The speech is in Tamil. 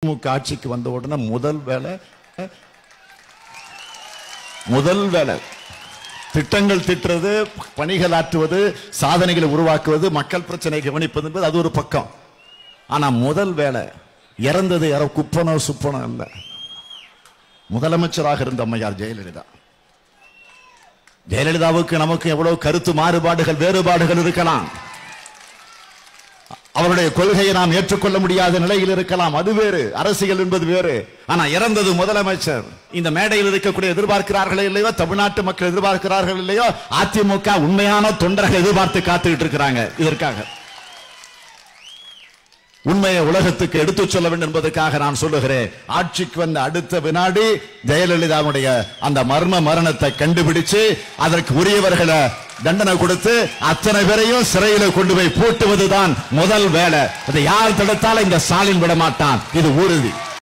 திமுக ஆட்சிக்கு வந்த உடனே முதல் வேலை முதல் வேலை திட்டங்கள் திட்டுறது பணிகள் ஆற்றுவது சாதனைகளை உருவாக்குவது மக்கள் பிரச்சனை கவனிப்பது என்பது அது ஒரு பக்கம் ஆனா முதல் வேலை இறந்தது யாரோ குப்பனோ சுப்பனோ இல்ல முதலமைச்சராக இருந்த அம்மையார் ஜெயலலிதா ஜெயலலிதாவுக்கு நமக்கு எவ்வளவு கருத்து மாறுபாடுகள் வேறுபாடுகள் இருக்கலாம் அவருடைய கொள்கையை நாம் ஏற்றுக்கொள்ள முடியாத நிலையில் இருக்கலாம் அது வேறு அரசியல் என்பது வேறு ஆனா இறந்தது முதலமைச்சர் இந்த மேடையில் இருக்கக்கூடிய எதிர்பார்க்கிறார்களே இல்லையோ தமிழ்நாட்டு மக்கள் எதிர்பார்க்கிறார்கள் இல்லையோ அதிமுக உண்மையான தொண்டர்கள் எதிர்பார்த்து காத்துக்கிட்டு இருக்கிறாங்க இதற்காக உண்மையை உலகத்துக்கு எடுத்துச் சொல்ல வேண்டும் என்பதற்காக நான் சொல்லுகிறேன் ஆட்சிக்கு வந்த அடுத்த வினாடி ஜெயலலிதாவுடைய அந்த மர்ம மரணத்தை கண்டுபிடிச்சு அதற்கு உரியவர்களை தண்டனை கொடுத்து அத்தனை பேரையும் சிறையில கொண்டு போய் பூட்டுவதுதான் முதல் வேலை அதை யார் தடுத்தாலும் இந்த ஸ்டாலின் விட மாட்டான் இது உறுதி